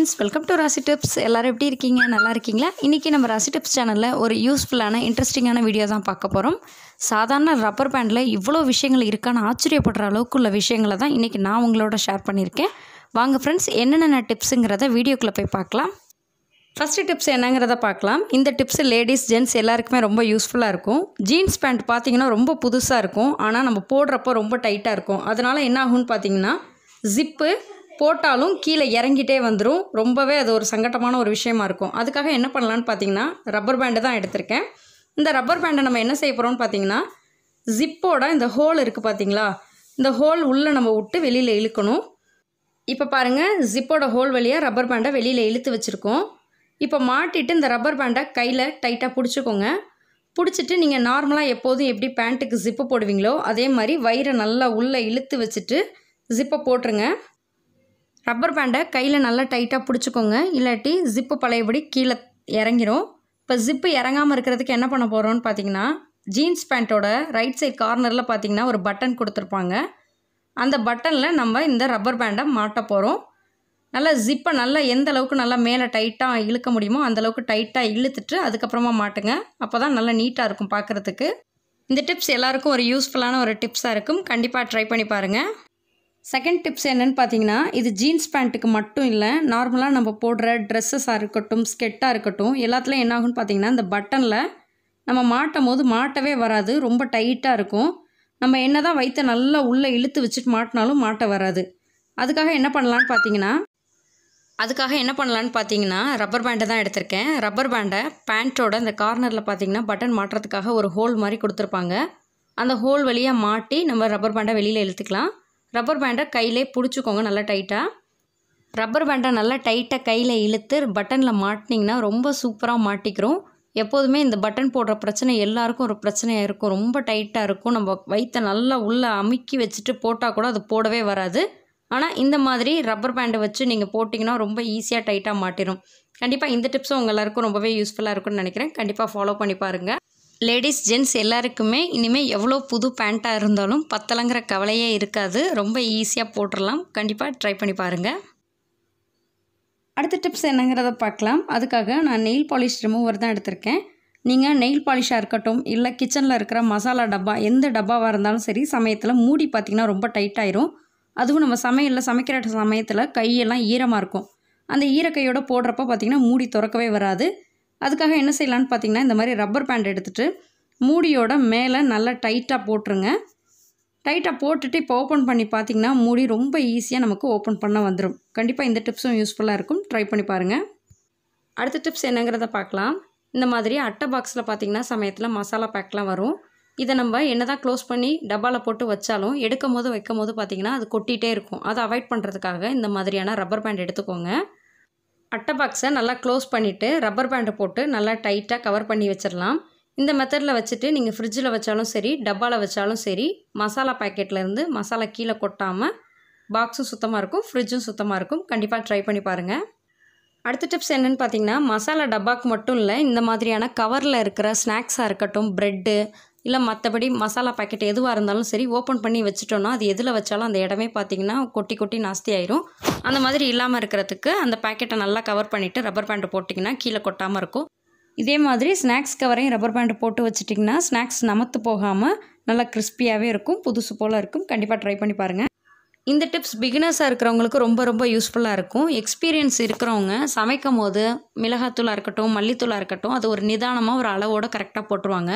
friends welcome to Rasi tips எல்லோரும் எப்படி இருக்கீங்க நல்லா இருக்கீங்களா இன்றைக்கி நம்ம ராசி டிப்ஸ் சேனலில் ஒரு யூஸ்ஃபுல்லான இன்ட்ரெஸ்டிங்கான வீடியோ தான் பார்க்க போகிறோம் சாதாரண ரப்பர் பேண்டில் இவ்வளோ விஷயங்கள் இருக்கான்னு ஆச்சரியப்படுற அளவுக்கு உள்ள விஷயங்களை தான் இன்றைக்கி நான் உங்களோட ஷேர் பண்ணியிருக்கேன் வாங்க ஃப்ரெண்ட்ஸ் என்னென்ன டிப்ஸுங்கிறத வீடியோக்குள்ளே போய் பார்க்கலாம் ஃபஸ்ட்டு டிப்ஸ் என்னங்கிறத பார்க்கலாம் இந்த டிப்ஸ் லேடிஸ் ஜென்ட்ஸ் எல்லாருக்குமே ரொம்ப யூஸ்ஃபுல்லாக இருக்கும் ஜீன்ஸ் பேண்ட் பார்த்தீங்கன்னா ரொம்ப புதுசாக இருக்கும் ஆனால் நம்ம போடுறப்போ ரொம்ப டைட்டாக இருக்கும் அதனால் என்ன ஆகும்னு பார்த்தீங்கன்னா ஜிப்பு போட்டாலும் கீழே இறங்கிட்டே வந்துடும் ரொம்பவே அது ஒரு சங்கட்டமான ஒரு விஷயமா இருக்கும் அதுக்காக என்ன பண்ணலான்னு பார்த்தீங்கன்னா ரப்பர் பேண்டு தான் எடுத்திருக்கேன் இந்த ரப்பர் பேண்டை நம்ம என்ன செய்ய போகிறோம்னு பார்த்தீங்கன்னா ஜிப்போட இந்த ஹோல் இருக்குது பார்த்தீங்களா இந்த ஹோல் உள்ளே நம்ம விட்டு வெளியில் இழுக்கணும் இப்போ பாருங்கள் ஜிப்போட ஹோல் வழியாக ரப்பர் பேண்டை வெளியில் இழுத்து வச்சுருக்கோம் இப்போ மாட்டிட்டு இந்த ரப்பர் பேண்டை கையில் டைட்டாக பிடிச்சிக்கோங்க பிடிச்சிட்டு நீங்கள் நார்மலாக எப்போதும் எப்படி பேண்ட்டுக்கு ஜிப்பு போடுவீங்களோ அதே மாதிரி வயிறை நல்லா உள்ளே இழுத்து வச்சுட்டு ஜிப்பை போட்டுருங்க ரப்பர் பேண்டை கையில் நல்லா டைட்டாக பிடிச்சிக்கோங்க இல்லாட்டி ஜிப்பு பழையபடி கீழே இறங்கிரும் இப்போ ஜிப்பு இறங்காமல் இருக்கிறதுக்கு என்ன பண்ண போகிறோம்னு பார்த்தீங்கன்னா ஜீன்ஸ் பேண்ட்டோட ரைட் சைட் கார்னரில் பார்த்தீங்கன்னா ஒரு பட்டன் கொடுத்துருப்பாங்க அந்த பட்டனில் நம்ம இந்த ரப்பர் பேண்டை மாட்ட போகிறோம் நல்லா ஜிப்பை நல்லா எந்த அளவுக்கு நல்லா மேலே டைட்டாக இழுக்க முடியுமோ அந்த அளவுக்கு டைட்டாக இழுத்துட்டு அதுக்கப்புறமா மாட்டுங்க அப்போ தான் நல்லா நீட்டாக இருக்கும் பார்க்குறதுக்கு இந்த டிப்ஸ் எல்லாருக்கும் ஒரு யூஸ்ஃபுல்லான ஒரு டிப்ஸாக இருக்கும் கண்டிப்பாக ட்ரை பண்ணி பாருங்கள் செகண்ட் டிப்ஸ் என்னென்னு பார்த்தீங்கன்னா இது ஜீன்ஸ் பேண்ட்டுக்கு மட்டும் இல்லை நார்மலாக நம்ம போடுற ட்ரெஸ்ஸஸாக இருக்கட்டும் ஸ்கெட்டாக இருக்கட்டும் எல்லாத்துலேயும் என்ன ஆகும்னு பார்த்தீங்கன்னா இந்த பட்டனில் நம்ம மாட்டும் போது மாட்டவே வராது ரொம்ப டைட்டாக இருக்கும் நம்ம என்ன தான் வைத்த நல்லா உள்ளே இழுத்து வச்சுட்டு மாட்டினாலும் மாட்ட வராது அதுக்காக என்ன பண்ணலான்னு பார்த்தீங்கன்னா அதுக்காக என்ன பண்ணலான்னு பார்த்தீங்கன்னா ரப்பர் பேண்டை தான் எடுத்திருக்கேன் ரப்பர் பேண்டை பேண்ட்டோட இந்த கார்னரில் பார்த்தீங்கன்னா பட்டன் மாட்டுறதுக்காக ஒரு ஹோல் மாதிரி கொடுத்துருப்பாங்க அந்த ஹோல் வழியாக மாட்டி நம்ம ரப்பர் பேண்டை வெளியில் இழுத்துக்கலாம் ரப்பர் பேண்டை கையிலே பிடிச்சிக்கோங்க நல்லா டைட்டாக ரப்பர் பேண்டை நல்லா டைட்டாக கையில் இழுத்து பட்டனில் மாட்டினீங்கன்னா ரொம்ப சூப்பராக மாட்டிக்கிறோம் எப்போதுமே இந்த பட்டன் போடுற பிரச்சனை எல்லாருக்கும் ஒரு பிரச்சனையாக இருக்கும் ரொம்ப டைட்டாக இருக்கும் நம்ம வைத்த நல்லா உள்ளே அமுக்கி வச்சுட்டு போட்டால் கூட அது போடவே வராது ஆனால் இந்த மாதிரி ரப்பர் பேண்டை வச்சு நீங்கள் போட்டிங்கன்னா ரொம்ப ஈஸியாக டைட்டாக மாட்டிடும் கண்டிப்பாக இந்த டிப்ஸும் உங்கள் எல்லாருக்கும் ரொம்பவே யூஸ்ஃபுல்லாக இருக்கும்னு நினைக்கிறேன் கண்டிப்பாக ஃபாலோ பண்ணி பாருங்கள் லேடிஸ் ஜென்ட்ஸ் எல்லாருக்குமே இனிமேல் எவ்வளோ புது பேண்ட்டாக இருந்தாலும் பத்தலைங்கிற கவலையே இருக்காது ரொம்ப ஈஸியாக போட்டுடலாம் கண்டிப்பாக ட்ரை பண்ணி பாருங்கள் அடுத்த டிப்ஸ் என்னங்கிறத பார்க்கலாம் அதுக்காக நான் நெயில் பாலிஷ் ரிமூவர் தான் எடுத்திருக்கேன் நீங்கள் நெயில் பாலிஷாக இருக்கட்டும் இல்லை கிச்சனில் இருக்கிற மசாலா டப்பா எந்த டப்பாவாக இருந்தாலும் சரி சமயத்தில் மூடி பார்த்திங்கன்னா ரொம்ப டைட்டாயிரும் அதுவும் நம்ம சமையலில் சமைக்கிற சமயத்தில் கையெல்லாம் ஈரமாக இருக்கும் அந்த ஈரக்கையோடு போடுறப்ப பார்த்திங்கன்னா மூடி திறக்கவே வராது அதுக்காக என்ன செய்யலான்னு பார்த்தீங்கன்னா இந்த மாதிரி ரப்பர் பேண்ட் எடுத்துகிட்டு மூடியோட மேலே நல்லா டைட்டாக போட்டுருங்க டைட்டாக போட்டுட்டு இப்போ ஓப்பன் பண்ணி பார்த்தீங்கன்னா மூடி ரொம்ப ஈஸியாக நமக்கு ஓப்பன் பண்ண வந்துடும் கண்டிப்பாக இந்த டிப்ஸும் யூஸ்ஃபுல்லாக இருக்கும் ட்ரை பண்ணி பாருங்கள் அடுத்த டிப்ஸ் என்னங்கிறத பார்க்கலாம் இந்த மாதிரி அட்டை பாக்ஸில் பார்த்தீங்கன்னா சமயத்தில் மசாலா பேக்லாம் வரும் இதை நம்ம என்ன தான் க்ளோஸ் பண்ணி டப்பாவில் போட்டு வச்சாலும் எடுக்கும் போது வைக்கும் போது பார்த்திங்கன்னா அது கொட்டிகிட்டே இருக்கும் அதை அவாய்ட் பண்ணுறதுக்காக இந்த மாதிரியான ரப்பர் பேண்ட் எடுத்துக்கோங்க அட்டை பாக்ஸை நல்லா க்ளோஸ் பண்ணிவிட்டு ரப்பர் பேண்டை போட்டு நல்லா டைட்டாக கவர் பண்ணி வச்சிடலாம் இந்த மெத்தடில் வச்சுட்டு நீங்கள் ஃப்ரிட்ஜில் வச்சாலும் சரி டப்பாவில் வச்சாலும் சரி மசாலா பேக்கெட்லேருந்து மசாலா கீழே கொட்டாமல் பாக்ஸும் சுத்தமாக இருக்கும் ஃப்ரிட்ஜும் சுத்தமாக இருக்கும் கண்டிப்பாக ட்ரை பண்ணி பாருங்கள் அடுத்த டிப்ஸ் என்னென்னு பார்த்தீங்கன்னா மசாலா டப்பாக்கு மட்டும் இல்லை இந்த மாதிரியான கவரில் இருக்கிற ஸ்நாக்ஸாக இருக்கட்டும் ப்ரெட்டு இல்லை மற்றபடி மசாலா பேக்கெட் எதுவாக இருந்தாலும் சரி ஓப்பன் பண்ணி வச்சுட்டோன்னா அது எதில் வச்சாலும் அந்த இடமே பார்த்திங்கன்னா கொட்டி கொட்டி நாஸ்தி ஆயிரும் அந்த மாதிரி இல்லாமல் இருக்கிறதுக்கு அந்த பேக்கெட்டை நல்லா கவர் பண்ணிவிட்டு ரப்பர் பேண்ட் போட்டிங்கன்னா கீழே கொட்டாமல் இருக்கும் இதே மாதிரி ஸ்நாக்ஸ் கவரையும் ரப்பர் பேண்ட் போட்டு வச்சுட்டிங்கன்னா ஸ்நாக்ஸ் நமத்து போகாமல் நல்லா கிறிஸ்பியாகவே இருக்கும் புதுசு போல் இருக்கும் கண்டிப்பாக ட்ரை பண்ணி பாருங்கள் இந்த டிப்ஸ் பிகினர்ஸாக இருக்கிறவங்களுக்கு ரொம்ப ரொம்ப யூஸ்ஃபுல்லாக இருக்கும் எக்ஸ்பீரியன்ஸ் இருக்கிறவங்க சமைக்கும் போது மிளகாத்தூளாக இருக்கட்டும் மல்லித்தூளாக இருக்கட்டும் அது ஒரு நிதானமாக ஒரு அளவோடு கரெக்டாக போட்டுருவாங்க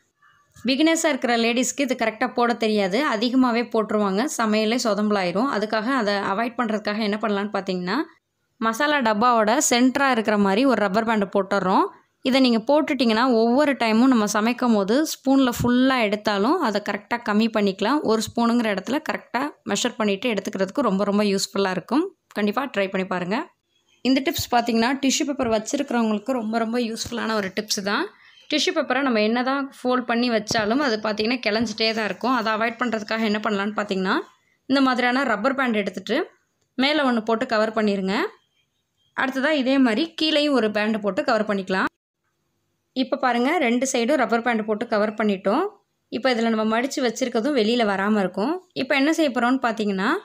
பிகினர்ஸாக இருக்கிற லேடிஸ்க்கு இது கரெக்டாக போட தெரியாது அதிகமாகவே போட்டுருவாங்க சமையலே சொதம்பலாயிரும் அதுக்காக அதை அவாய்ட் பண்ணுறதுக்காக என்ன பண்ணலான்னு பார்த்தீங்கன்னா மசாலா டப்பாவோட சென்டராக இருக்கிற மாதிரி ஒரு ரப்பர் பேண்டை போட்டுடுறோம் இதை நீங்கள் போட்டுட்டிங்கன்னா ஒவ்வொரு டைமும் நம்ம சமைக்கும் போது ஸ்பூனில் ஃபுல்லாக எடுத்தாலும் அதை கரெக்டாக கம்மி பண்ணிக்கலாம் ஒரு ஸ்பூனுங்கிற இடத்துல கரெக்டாக மெஷர் பண்ணிவிட்டு எடுத்துக்கிறதுக்கு ரொம்ப ரொம்ப யூஸ்ஃபுல்லாக இருக்கும் கண்டிப்பாக ட்ரை பண்ணி பாருங்கள் இந்த டிப்ஸ் பார்த்திங்கன்னா டிஷ்யூ பேப்பர் வச்சுருக்கிறவங்களுக்கு ரொம்ப ரொம்ப யூஸ்ஃபுல்லான ஒரு டிப்ஸ் தான் டிஷ்யூ பேப்பரை நம்ம என்ன தான் ஃபோல்ட் பண்ணி வச்சாலும் அது பார்த்திங்கன்னா கிளஞ்சிட்டே தான் இருக்கும் அதை அவாய்ட் பண்ணுறதுக்காக என்ன பண்ணலான்னு பார்த்தீங்கன்னா இந்த மாதிரியான ரப்பர் பேண்ட் எடுத்துகிட்டு மேலே ஒன்று போட்டு கவர் பண்ணிடுங்க அடுத்ததாக இதே மாதிரி கீழேயும் ஒரு பேண்டை போட்டு கவர் பண்ணிக்கலாம் இப்போ பாருங்கள் ரெண்டு சைடும் ரப்பர் பேண்ட் போட்டு கவர் பண்ணிட்டோம் இப்போ இதில் நம்ம மடித்து வச்சுருக்கிறதும் வெளியில் வராமல் இருக்கும் இப்போ என்ன செய்ய போகிறோம்னு பார்த்தீங்கன்னா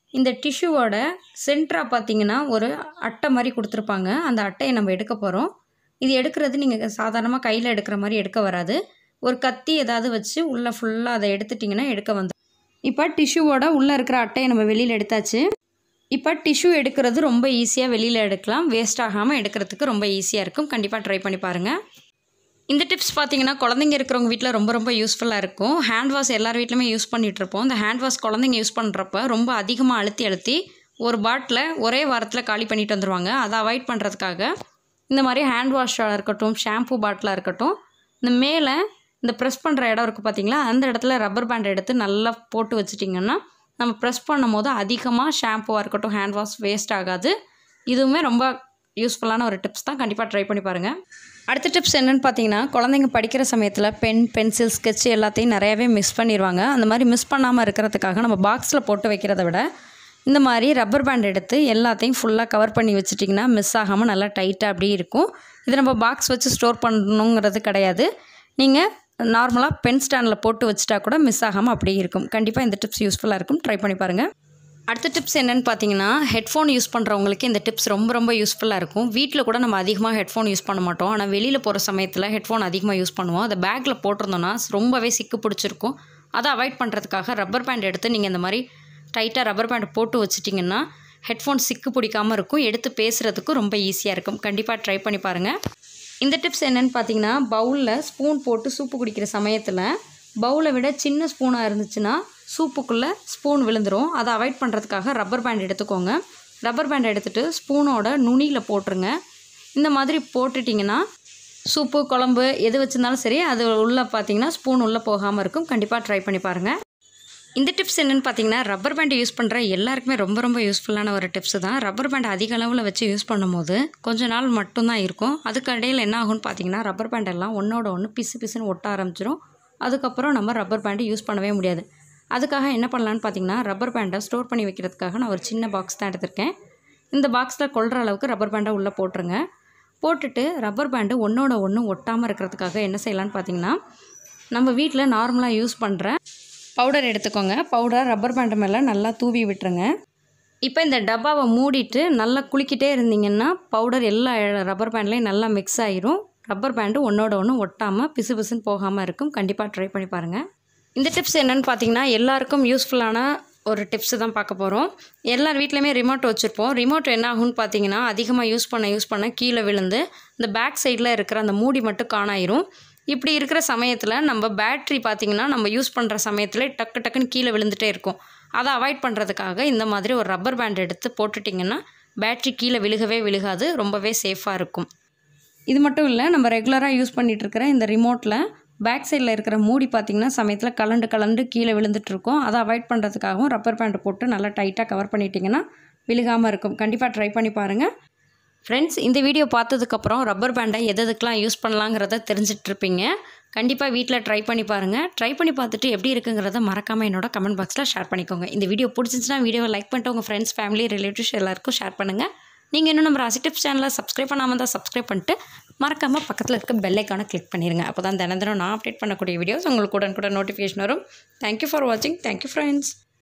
இந்த டிஷ்யூவோட சென்டராக பார்த்தீங்கன்னா ஒரு அட்டை மாதிரி கொடுத்துருப்பாங்க அந்த அட்டையை நம்ம எடுக்க போகிறோம் இது எடுக்கிறது நீங்கள் சாதாரணமாக கையில் எடுக்கிற மாதிரி எடுக்க வராது ஒரு கத்தி ஏதாவது வச்சு உள்ளே ஃபுல்லாக அதை எடுத்துட்டிங்கன்னா எடுக்க வந்து இப்போ டிஷ்யூவோட உள்ளே இருக்கிற அட்டையை நம்ம வெளியில் எடுத்தாச்சு இப்போ டிஷ்யூ எடுக்கிறது ரொம்ப ஈஸியாக வெளியில் எடுக்கலாம் வேஸ்ட் ஆகாமல் எடுக்கிறதுக்கு ரொம்ப ஈஸியாக இருக்கும் கண்டிப்பாக ட்ரை பண்ணி பாருங்கள் இந்த டிப்ஸ் பார்த்தீங்கன்னா குழந்தைங்க இருக்கிறவங்க வீட்டில் ரொம்ப ரொம்ப யூஸ்ஃபுல்லாக இருக்கும் ஹேண்ட் வாஷ் எல்லார் வீட்லையுமே யூஸ் பண்ணிகிட்டு இருப்போம் இந்த ஹேண்ட் வாஷ் குழந்தைங்க யூஸ் பண்ணுறப்ப ரொம்ப அதிகமாக அழுத்தி அழுத்தி ஒரு பாட்டில் ஒரே வாரத்தில் காலி பண்ணிட்டு வந்துடுவாங்க அதை அவாய்ட் பண்ணுறதுக்காக இந்த மாதிரி ஹேண்ட் வாஷாக இருக்கட்டும் ஷாம்பு பாட்டிலாக இருக்கட்டும் இந்த மேலே இந்த ப்ரெஸ் பண்ணுற இடம் இருக்குது பார்த்தீங்களா அந்த இடத்துல ரப்பர் பேண்ட் எடுத்து நல்லா போட்டு வச்சிட்டிங்கன்னா நம்ம ப்ரெஸ் பண்ணும் போது அதிகமாக ஷாம்புவாக இருக்கட்டும் ஹேண்ட் வாஷ் வேஸ்ட் ஆகாது இதுவுமே ரொம்ப யூஸ்ஃபுல்லான ஒரு டிப்ஸ் தான் கண்டிப்பாக ட்ரை பண்ணி பாருங்கள் அடுத்த டிப்ஸ் என்னென்னு பார்த்தீங்கன்னா குழந்தைங்க படிக்கிற சமயத்தில் பென் பென்சில் ஸ்கெட்ச் எல்லாத்தையும் நிறையவே மிஸ் பண்ணிடுவாங்க அந்த மாதிரி மிஸ் பண்ணாமல் இருக்கிறதுக்காக நம்ம பாக்ஸில் போட்டு வைக்கிறத விட இந்த மாதிரி ரப்பர் பேண்ட் எடுத்து எல்லாத்தையும் ஃபுல்லாக கவர் பண்ணி வச்சிட்டிங்கன்னா மிஸ் ஆகாமல் நல்லா டைட்டாக அப்படியே இருக்கும் இது நம்ம பாக்ஸ் வச்சு ஸ்டோர் பண்ணணுங்கிறது கிடையாது நீங்கள் நார்மலாக பென் ஸ்டாண்டில் போட்டு வச்சுட்டா கூட மிஸ் ஆகாமல் அப்படியே இருக்கும் கண்டிப்பாக இந்த டிப்ஸ் யூஸ்ஃபுல்லாக இருக்கும் ட்ரை பண்ணி பாருங்கள் அடுத்த டிப்ஸ் என்னென்னு பார்த்தீங்கன்னா ஹெட்ஃபோன் யூஸ் பண்ணுறவங்களுக்கு இந்த டிப்ஸ் ரொம்ப ரொம்ப யூஸ்ஃபுல்லாக இருக்கும் வீட்டில் கூட நம்ம அதிகமாக ஹெட்ஃபோன் யூஸ் பண்ண மாட்டோம் ஆனால் வெளியில் போகிற சமயத்தில் ஹெட்ஃபோன் அதிகமாக யூஸ் பண்ணுவோம் அதை பேக்கில் போட்டிருந்தோன்னா ரொம்பவே சிக்கு பிடிச்சிருக்கும் அதை அவாய்ட் பண்ணுறதுக்காக ரப்பர் பேண்ட் எடுத்து நீங்கள் இந்த மாதிரி டைட்டாக ரப்பர் பேண்ட் போட்டு வச்சிட்டிங்கன்னா ஹெட்ஃபோன் சிக்கு பிடிக்காமல் இருக்கும் எடுத்து பேசுகிறதுக்கும் ரொம்ப ஈஸியாக இருக்கும் கண்டிப்பாக ட்ரை பண்ணி பாருங்கள் இந்த டிப்ஸ் என்னென்னு பார்த்தீங்கன்னா பவுலில் ஸ்பூன் போட்டு சூப்பு குடிக்கிற சமயத்தில் பவுலை விட சின்ன ஸ்பூனாக இருந்துச்சுன்னா சூப்புக்குள்ளே ஸ்பூன் விழுந்துடும் அதை அவாய்ட் பண்ணுறதுக்காக ரப்பர் பேண்ட் எடுத்துக்கோங்க ரப்பர் பேண்ட் எடுத்துகிட்டு ஸ்பூனோட நுனியில் போட்டுருங்க இந்த மாதிரி போட்டுட்டிங்கன்னா சூப்பு குழம்பு எது வச்சுருந்தாலும் சரி அது உள்ளே பார்த்தீங்கன்னா ஸ்பூன் உள்ளே போகாமல் இருக்கும் கண்டிப்பாக ட்ரை பண்ணி பாருங்கள் இந்த டிப்ஸ் என்னென்னு பார்த்தீங்கன்னா ரப்பர் பேண்ட் யூஸ் பண்ணுற எல்லாருக்குமே ரொம்ப ரொம்ப யூஸ்ஃபுல்லான ஒரு டிப்ஸ் தான் ரப்பர் பேண்ட் அதிக அளவில் வச்சு யூஸ் பண்ணும்போது கொஞ்ச நாள் மட்டும்தான் இருக்கும் அதுக்கு இடையில் என்ன ஆகும்னு பார்த்தீங்கன்னா ரப்பர் பேண்ட் எல்லாம் ஒன்றோட ஒன்று பிசு பிசுன்னு ஒட்ட ஆரம்பிச்சிடும் அதுக்கப்புறம் நம்ம ரப்பர் பேண்டு யூஸ் பண்ணவே முடியாது அதுக்காக என்ன பண்ணலான்னு பார்த்தீங்கன்னா ரப்பர் பேண்டை ஸ்டோர் பண்ணி வைக்கிறதுக்காக நான் ஒரு சின்ன பாக்ஸ் தான் எடுத்திருக்கேன் இந்த பாக்ஸில் கொள்கிற அளவுக்கு ரப்பர் பேண்டை உள்ளே போட்டுருங்க போட்டுட்டு ரப்பர் பேண்டு ஒன்றோட ஒன்று ஒட்டாமல் இருக்கிறதுக்காக என்ன செய்யலான்னு பார்த்தீங்கன்னா நம்ம வீட்டில் நார்மலாக யூஸ் பண்ணுற பவுடர் எடுத்துக்கோங்க பவுடர் ரப்பர் பேண்டு மேலே நல்லா தூவி விட்டுருங்க இப்போ இந்த டப்பாவை மூடிட்டு நல்லா குளிக்கிட்டே இருந்தீங்கன்னா பவுடர் எல்லா ரப்பர் பேண்ட்லேயும் நல்லா மிக்ஸ் ஆயிரும் ரப்பர் பேண்டு ஒன்றோட ஒன்று ஒட்டாமல் பிசு பிசுன்னு போகாமல் இருக்கும் கண்டிப்பாக ட்ரை பண்ணி பாருங்கள் இந்த டிப்ஸ் என்னென்னு பார்த்தீங்கன்னா எல்லாருக்கும் யூஸ்ஃபுல்லான ஒரு டிப்ஸு தான் பார்க்க போகிறோம் எல்லார் வீட்லேயுமே ரிமோட் வச்சுருப்போம் ரிமோட் என்ன ஆகும்னு பார்த்தீங்கன்னா அதிகமாக யூஸ் பண்ண யூஸ் பண்ண கீழே விழுந்து இந்த பேக் சைடில் இருக்கிற அந்த மூடி மட்டும் காணாயிரும் இப்படி இருக்கிற சமயத்தில் நம்ம பேட்ரி பார்த்திங்கன்னா நம்ம யூஸ் பண்ணுற சமயத்தில் டக்கு டக்குன்னு கீழே விழுந்துட்டே இருக்கும் அதை அவாய்ட் பண்ணுறதுக்காக இந்த மாதிரி ஒரு ரப்பர் பேண்ட் எடுத்து போட்டுட்டிங்கன்னா பேட்ரி கீழே விழுகவே விழுகாது ரொம்பவே சேஃபாக இருக்கும் இது மட்டும் இல்லை நம்ம ரெகுலராக யூஸ் பண்ணிகிட்டு இருக்கிற இந்த ரிமோட்டில் பேக் சைடில் இருக்கிற மூடி பார்த்திங்கன்னா சமயத்தில் கலண்டு கலண்டு கீழே விழுந்துட்டுருக்கும் அதை அவாய்ட் பண்ணுறதுக்காகவும் ரப்பர் பேண்ட் போட்டு நல்லா டைட்டாக கவர் பண்ணிட்டிங்கன்னா விழுகாமல் இருக்கும் கண்டிப்பாக ட்ரை பண்ணி பாருங்கள் ஃப்ரெண்ட்ஸ் இந்த வீடியோ பார்த்ததுக்கப்புறம் ரப்பர் பேண்டை எது எதுக்கெலாம் யூஸ் பண்ணலாங்கிறத தெரிஞ்சிட்ருப்பீங்க கண்டிப்பாக வீட்டில் ட்ரை பண்ணி பாருங்கள் ட்ரை பண்ணி பார்த்துட்டு எப்படி இருக்குங்கிறத மறக்காமல் என்னோட கமெண்ட் பாக்ஸில் ஷேர் பண்ணிக்கோங்க இந்த வீடியோ பிடிச்சிருந்துச்சுன்னா வீடியோவை லைக் பண்ணிட்டு உங்கள் ஃப்ரெண்ட்ஸ் ஃபேமிலி ரிலேட்டிவ்ஸ் எல்லாருக்கும் ஷேர் பண்ணுங்கள் நீங்கள் இன்னும் நம்ம ராசி டிப்ஸ் சேனலை சப்ஸ்கிரைப் பண்ணாமல் தான் சப்ஸ்கிரைப் பண்ணிட்டு மறக்காமல் பக்கத்தில் இருக்க பெல் ஐக்கானை கிளிக் பண்ணிடுங்க அப்போ தான் தினம் தினம் நான் அப்டேட் பண்ணக்கூடிய வீடியோஸ் உங்களுக்கு உடனுக்குடன் நோட்டிஃபிகேஷன் வரும் தேங்க்யூ ஃபார் வாட்சிங் தேங்க்யூ ஃப்ரெண்ட்ஸ்